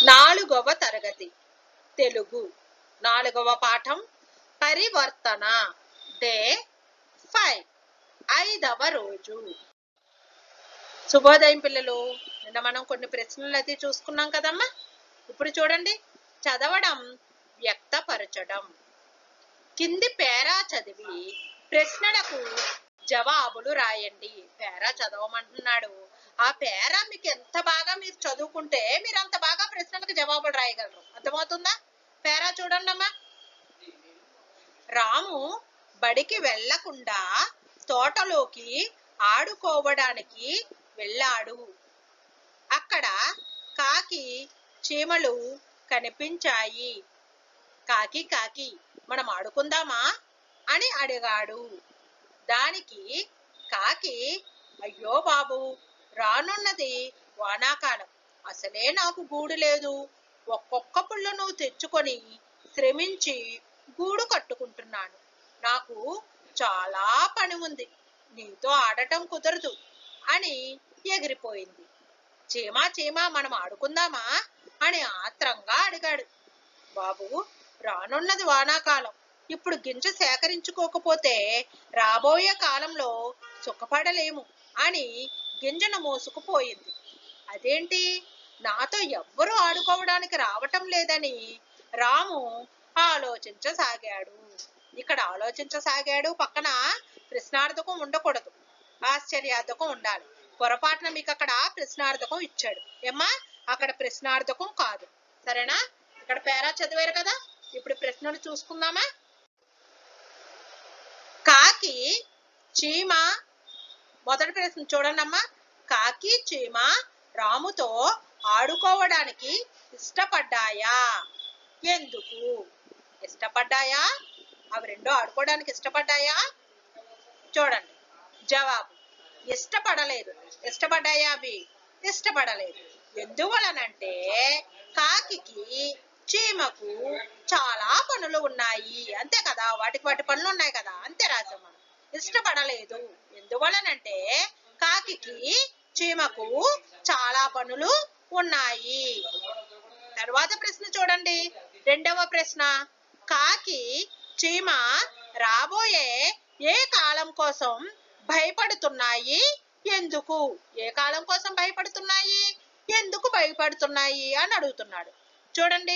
నాలుగవ తరగతి తెలుగు నాలుగవ పాఠం పరివర్తన డే ఫైవ్ ఐదవ రోజు శుభోదయం పిల్లలు నిన్న మనం కొన్ని ప్రశ్నలు అయితే చూసుకున్నాం కదమ్మా ఇప్పుడు చూడండి చదవడం వ్యక్తపరచడం కింది పేరా చదివి ప్రశ్నలకు జవాబులు రాయండి పేరా చదవమంటున్నాడు ఆ పేరా మీకు ఎంత బాగా మీరు చదువుకుంటే మీరు అంత బాగా ప్రశ్నలకు జవాబులు రాయగలరు అర్థమవుతుందా పేరా చూడండి అమ్మా రాము బడికి వెళ్లకుండా తోటలోకి ఆడుకోవడానికి వెళ్ళాడు అక్కడ కాకి చీమలు కనిపించాయి కాకి కాకి మనం ఆడుకుందామా అని అడిగాడు దానికి కాకి అయ్యో బాబు రానున్నది వానాకాలం అసలే నాకు గూడు లేదు ఒక్కొక్క పుల్ల నువ్వు తెచ్చుకొని శ్రమించి గూడు కట్టుకుంటున్నాను నాకు చాలా పని ఉంది నీతో ఆడటం కుదరదు అని ఎగిరిపోయింది చీమా చీమా మనం ఆడుకుందామా అని ఆత్రంగా అడిగాడు బాబు రానున్నది వానాకాలం ఇప్పుడు గింజ సేకరించుకోకపోతే రాబోయే కాలంలో సుఖపడలేము అని గింజను మోసుకుపోయింది అదేంటి నాతో ఎవ్వరూ ఆడుకోవడానికి రావటం లేదని రాము ఆలోచించసాగాడు ఇక్కడ ఆలోచించసాగాడు పక్కన ప్రశ్నార్థకం ఉండకూడదు ఆశ్చర్యార్థకం ఉండాలి పొరపాటున మీకు అక్కడ ప్రశ్నార్థకం ఇచ్చాడు ఏమ్మా అక్కడ ప్రశ్నార్థకం కాదు సరేనా ఇక్కడ పేరా చదివారు కదా ఇప్పుడు ప్రశ్నలు చూసుకుందామా కాకి చీమ మొదటి ప్రశ్న చూడండి అమ్మా కాకి చీమ రాముతో ఆడుకోవడానికి ఇష్టపడ్డాయా ఎందుకు ఇష్టపడ్డాయా అవి రెండు ఆడుకోవడానికి ఇష్టపడ్డాయా చూడండి జవాబు ఇష్టపడలేదు ఇష్టపడ్డాయా అవి ఇష్టపడలేదు ఎందువలనంటే కాకికి చీమకు చాలా పనులు ఉన్నాయి అంతే కదా వాటికి వాటి పనులు ఉన్నాయి కదా అంతే రాసాం మనం ఇష్టపడలేదు ఎందువలనంటే కాకికి చీమకు చాలా పనులు ఉన్నాయి తర్వాత ప్రశ్న చూడండి రెండవ ప్రశ్న కాకి చీమ రాబోయే ఏ కాలం కోసం భయపడుతున్నాయి ఎందుకు ఏ కాలం కోసం భయపడుతున్నాయి ఎందుకు భయపడుతున్నాయి అని అడుగుతున్నాడు చూడండి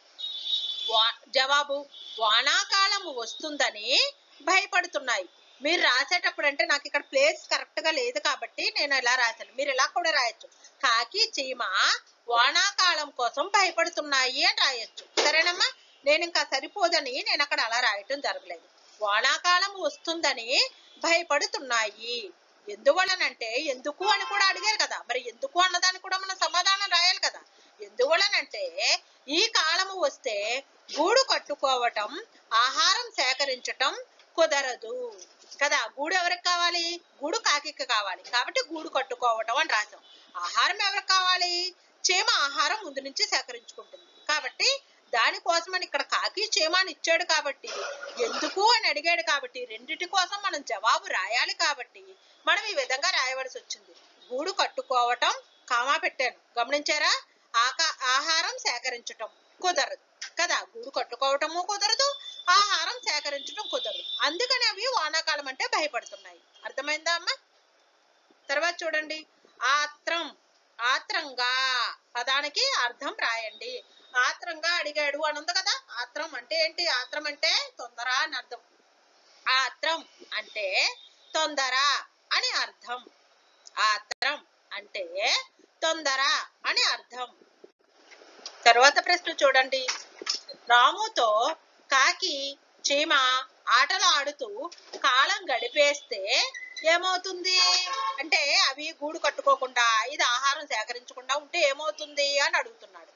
వా- జవాబు వానాకాలము వస్తుందని భయపడుతున్నాయి మీరు రాసేటప్పుడు అంటే నాకు ఇక్కడ ప్లేస్ కరెక్ట్ గా లేదు కాబట్టి నేను ఇలా రాశాను మీరు ఇలా కూడా రాయొచ్చు కాకి చీమ వానాకాలం కోసం భయపడుతున్నాయి అని రాయొచ్చు సరేనమ్మా నేను ఇంకా సరిపోదని నేను అక్కడ అలా రాయటం జరగలేదు వానాకాలం వస్తుందని భయపడుతున్నాయి ఎందువలనంటే ఎందుకు అని కూడా అడిగారు కదా మరి ఎందుకు అన్నదానికి కూడా మనం సమాధానం రాయాలి కదా ఎందువలనంటే ఈ కాలము వస్తే గూడు కట్టుకోవటం ఆహారం సేకరించటం కుదరదు కదా గూడు ఎవరికి కావాలి గూడు కాకికి కావాలి కాబట్టి గూడు కట్టుకోవటం అని రాసాం ఆహారం ఎవరికి కావాలి చీమ ఆహారం ముందు నుంచి సేకరించుకుంటుంది కాబట్టి దానికోసమని ఇక్కడ కాకి చీమ అని ఇచ్చాడు కాబట్టి ఎందుకు అని అడిగాడు కాబట్టి రెండిటి కోసం మనం జవాబు రాయాలి కాబట్టి మనం ఈ విధంగా రాయవలసి వచ్చింది గూడు కట్టుకోవటం కామా పెట్టాను గమనించారా ఆకా ఆహారం సేకరించటం కుదరదు కదా గూడు కట్టుకోవటము కుదరదు ఆహారం సేకరించడం కుదరదు అందుకని అవి వానాకాలం అంటే భయపడుతున్నాయి అర్థమైందా అమ్మా తర్వాత చూడండి ఆత్రం ఆత్రంగా పదానికి అర్థం రాయండి ఆత్రంగా అడిగాడు అని ఉంది కదా ఆత్రం అంటే ఏంటి ఆత్రం అంటే తొందర అని అర్థం ఆత్రం అంటే తొందర అని అర్థం ఆత్రం అంటే తొందర అని అర్థం తర్వాత ప్రశ్న చూడండి రాముతో కాకి చీమ ఆటలు ఆడుతూ కాలం గడిపేస్తే ఏమవుతుంది అంటే అవి గూడు కట్టుకోకుండా ఇది ఆహారం సేకరించకుండా ఉంటే ఏమవుతుంది అని అడుగుతున్నాడు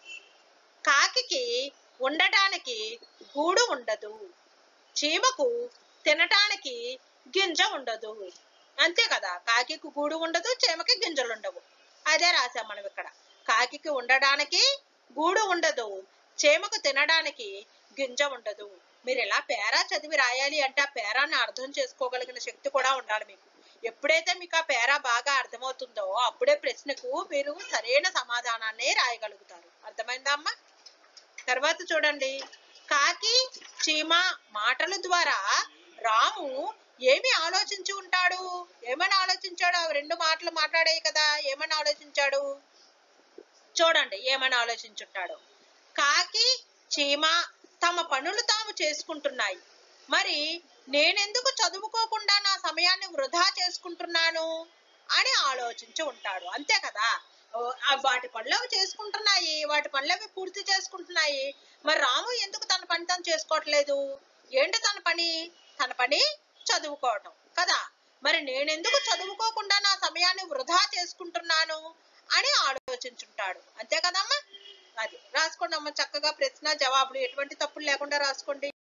కాకికి ఉండటానికి గూడు ఉండదు చీమకు తినటానికి గింజ ఉండదు అంతే కదా కాకికి గూడు ఉండదు చీమకి గింజలు ఉండవు అదే రాసాం మనం ఇక్కడ కాకికి ఉండడానికి గూడు ఉండదు చీమకు తినడానికి గింజ ఉండదు మీరు ఇలా పేరా చదివి రాయాలి అంటే ఆ పేరాన్ని అర్థం చేసుకోగలిగిన శక్తి కూడా ఉండాలి మీకు ఎప్పుడైతే మీకు ఆ పేర బాగా అర్థమవుతుందో అప్పుడే ప్రశ్నకు మీరు సరైన సమాధానాన్ని రాయగలుగుతారు అర్థమైందా అమ్మా తర్వాత చూడండి కాకి చీమ మాటల ద్వారా రాము ఏమి ఆలోచించి ఉంటాడు ఏమని ఆలోచించాడు అవి రెండు మాటలు మాట్లాడాయి కదా ఏమని ఆలోచించాడు చూడండి ఏమని ఆలోచించుంటాడు కాకి చీమ తమ పనులు తాము చేసుకుంటున్నాయి మరి నేనెందుకు చదువుకోకుండా నా సమయాన్ని వృధా చేసుకుంటున్నాను అని ఆలోచించి ఉంటాడు అంతే కదా ఓ, ఆ వాటి పనులు అవి చేసుకుంటున్నాయి వాటి పనులు అవి పూర్తి చేసుకుంటున్నాయి మరి రాము ఎందుకు తన పని తను చేసుకోవట్లేదు ఏంటి తన పని తన పని చదువుకోవటం కదా మరి నేనెందుకు చదువుకోకుండా నా సమయాన్ని వృధా చేసుకుంటున్నాను అని ఆలోచించుంటాడు అంతే కదమ్మా అది రాసుకోండి అమ్మ చక్కగా ప్రశ్న జవాబులు ఎటువంటి తప్పులు లేకుండా రాసుకోండి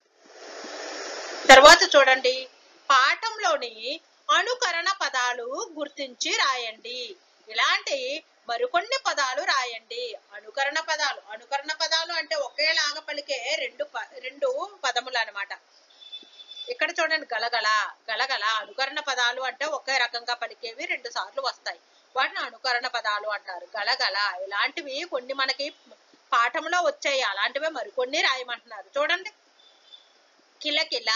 తర్వాత చూడండి పాఠంలోని అనుకరణ పదాలు గుర్తించి రాయండి ఇలాంటి మరికొన్ని పదాలు రాయండి అనుకరణ పదాలు అనుకరణ పదాలు అంటే ఒకేలాగా పలికే రెండు ప- రెండు పదములు అన్నమాట ఇక్కడ చూడండి గలగల గలగల అనుకరణ పదాలు అంటే ఒకే రకంగా పలికేవి రెండు సార్లు వస్తాయి వాటిని అనుకరణ పదాలు అంటారు గలగల ఇలాంటివి కొన్ని మనకి పాఠంలో వచ్చాయి అలాంటివే మరికొన్ని రాయమంటున్నారు చూడండి కిలకిల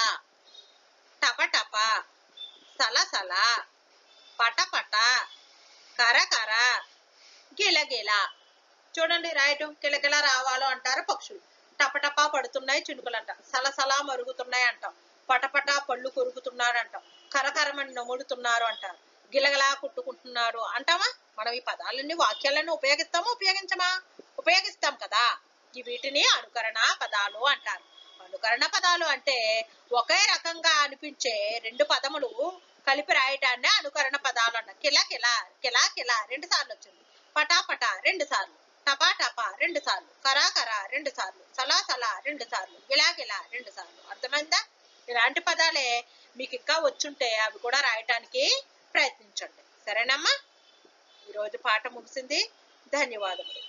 టపటప సలసల పటపట కరకర గిలగిల చూడండి రాయటం కిలకిల రావాలో అంటారు పక్షులు టపటపా పడుతున్నాయి చినుకులు అంట సలసలా మరుగుతున్నాయి అంటాం పటపట పళ్ళు కొరుకుతున్నారు అంటాం కరకరమని నముడుతున్నారు అంటారు గిలగలా కుట్టుకుంటున్నారు అంటామా మనం ఈ పదాలన్నీ వాక్యాలను ఉపయోగిస్తామా ఉపయోగించమా ఉపయోగిస్తాం కదా ఈ వీటిని అనుకరణ పదాలు అంటారు అనుకరణ పదాలు అంటే ఒకే రకంగా అనిపించే రెండు పదములు కలిపి రాయటాన్ని అనుకరణ పదాలు అంట కిలా కిలా కిలా కిలా రెండు సార్లు వచ్చింది పటా పటా రెండు సార్లు టపా టపా రెండు సార్లు కరా కరా రెండు సార్లు సలా సలా రెండు సార్లు గిలా గిలా రెండు సార్లు అర్థమైందా ఇలాంటి పదాలే మీకు ఇంకా వచ్చుంటే అవి కూడా రాయటానికి ప్రయత్నించండి సరేనమ్మా ఈరోజు పాట ముగిసింది ధన్యవాదములు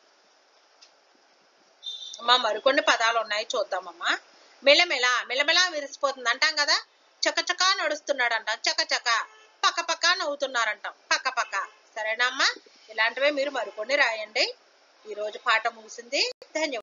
అమ్మా మరికొన్ని పదాలు ఉన్నాయి చూద్దామమ్మా మెలమెల మెలమెల విరిసిపోతుంది అంటాం కదా చకచకా నడుస్తున్నాడు అంటాం చకచక పక్క పక్క నవ్వుతున్నారంటాం పక్క పక్క సరేనా అమ్మా ఇలాంటివే మీరు మరికొన్ని రాయండి ఈరోజు పాట ముగిసింది ధన్యవాదాలు